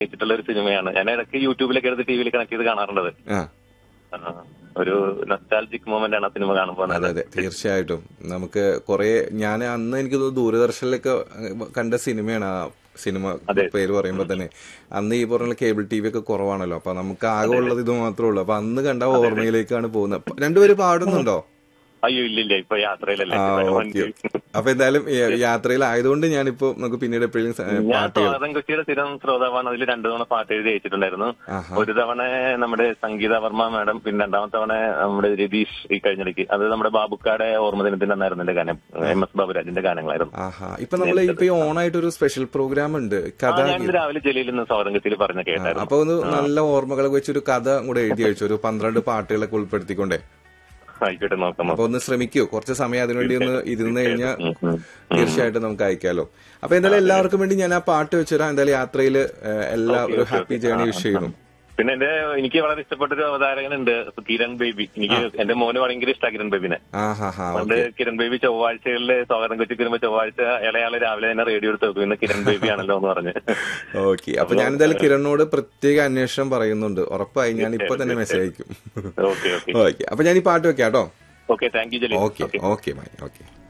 വെച്ചിട്ടുള്ള ഒരു സിനിമയാണ് ഞാൻ ഇടയ്ക്ക് യൂട്യൂബിലൊക്കെ എടുത്ത് ടി വിയിൽ കണക്ട് ചെയ്ത് കാണാറുള്ളത് ആ ആ, ഒരു നൊസ്റ്റാൾജിക് മൊമെന്റ് ആണ് ആ സിനിമ കാണുമ്പോൾ അതെ അതെ തീർച്ചയായിട്ടും നമുക്ക് കുറെ ഞാൻ അന്ന് എനിക്ക് തോന്നുന്നു ദൂരദർശനിലൊക്കെ ഏഹ്, കണ്ട സിനിമയാണ് ആ സിനിമ അതെ. പേര് പറയുമ്പോൾ തന്നെ അന്ന് ഈ പറഞ്ഞ കേബിൾ ടി വി ഒക്കെ കുറവാണല്ലോ അപ്പൊ നമുക്ക് ആകെ ഉള്ളത് ഇത് മാത്രമേ ഉള്ളൂ അപ്പൊ അന്ന് കണ്ട ഓർമ്മയിലേക്കാണ് പോകുന്നത് അപ്പൊ രണ്ടുപേര് പാടുന്നുണ്ടോ അയ്യോ ഇല്ല ഇല്ല ഇപ്പൊ യാത്രയിലല്ലേ ആ ഇപ്പൊ ഓക്കെ അപ്പൊ എന്തായാലും ഈ യാത്രയിലായതുകൊണ്ട് ഞാനിപ്പോ നമുക്ക് പിന്നീട് എപ്പോഴും ഞാൻ പാട്ടുകൾ സ്വാഗതം കൊച്ചിയുടെ സ്ഥിരം ശ്രോതാവാണ് അതിൽ രണ്ടു തവണ പാട്ട് എഴുതി അയച്ചിട്ടുണ്ടായിരുന്നു ആഹാ. ഒരു തവണ നമ്മുടെ സംഗീത വർമ്മ മാഡം പിന്നെ രണ്ടാമത്തെ തവണ നമ്മുടെ രതീഷ് ഈ കഴിഞ്ഞിടയ്ക്ക് അത് നമ്മുടെ ബാബുക്കാടെ ഓർമ്മ ദിനത്തിന്റെ അന്നായിരുന്നു എന്റെ ഗാനം എം എസ് ബാബുരാജിന്റെ ഗാനങ്ങളായിരുന്നു ആഹാ ഇപ്പൊ നമ്മൾ ഇപ്പൊ ഈ ഓണായിട്ട് ഒരു സ്പെഷ്യൽ പ്രോഗ്രാം ഉണ്ട് ആ, കഥ ഞാൻ ഇന്ന് രാവിലെ ജലീലിൽ നിന്ന് സ്വാഗതം കൊച്ചിയിൽ പറഞ്ഞ കേട്ടായിരുന്നു അപ്പൊ ഒന്ന് നല്ല ഓർമ്മകളൊക്കെ വെച്ചൊരു കഥ കൂടെ എഴുതി അയച്ചു ഒരു പന്ത്രണ്ട് പാട്ടുകളൊക്കെ ഉൾപ്പെടുത്തിക്കൊണ്ടേ ആയിക്കോട്ടെ നോക്കാം അപ്പൊ ഒന്ന് ശ്രമിക്കൂ കുറച്ച് സമയം അതിനുവേണ്ടി ഒന്ന് ഇരുന്ന് കഴിഞ്ഞാൽ ഉം, ഉം. തീർച്ചയായിട്ടും നമുക്ക് അയക്കാലോ അപ്പൊ എന്തായാലും എല്ലാവർക്കും വേണ്ടി ഞാൻ ആ പാട്ട് വെച്ചുതരാം എന്തായാലും യാത്രയിൽ എല്ലാ ഒരു ഹാപ്പി ജേണി വിഷ് ചെയ്യുന്നു പിന്നെ എന്റെ എനിക്ക് വളരെ ഇഷ്ടപ്പെട്ട ഒരു അവതാരകനുണ്ട് കിരൺ ബേബി എനിക്ക് എന്റെ മോന് ഭയങ്കര ഇഷ്ടമാണ് കിരൺ ബേബിനെ ആ ഹാ ഹാ പണ്ട് കിരൺ ബേബി ചൊവ്വാഴ്ചകളിൽ സ്വാഗതം കൊച്ചി വരുമ്പോ ചൊവ്വാഴ്ച ഇളയാള് രാവിലെ തന്നെ റേഡിയോ എടുത്ത് വെക്കും ഇന്ന് കിരൺ ബേബി ആണല്ലോ എന്ന് പറഞ്ഞ് ഓക്കെ അപ്പൊ ഞാൻ എന്തായാലും കിരണിനോട് പ്രത്യേക അന്വേഷണം പറയുന്നുണ്ട് ഉറപ്പായി ഞാൻ ഇപ്പൊ തന്നെ മെസ്സേജ് അയക്കും ഓക്കെ ഓക്കെ ഓക്കെ അപ്പൊ ഞാൻ ഈ പാട്ട് വെക്കാം കേട്ടോ okay thank you Jaleel okay okay bye okay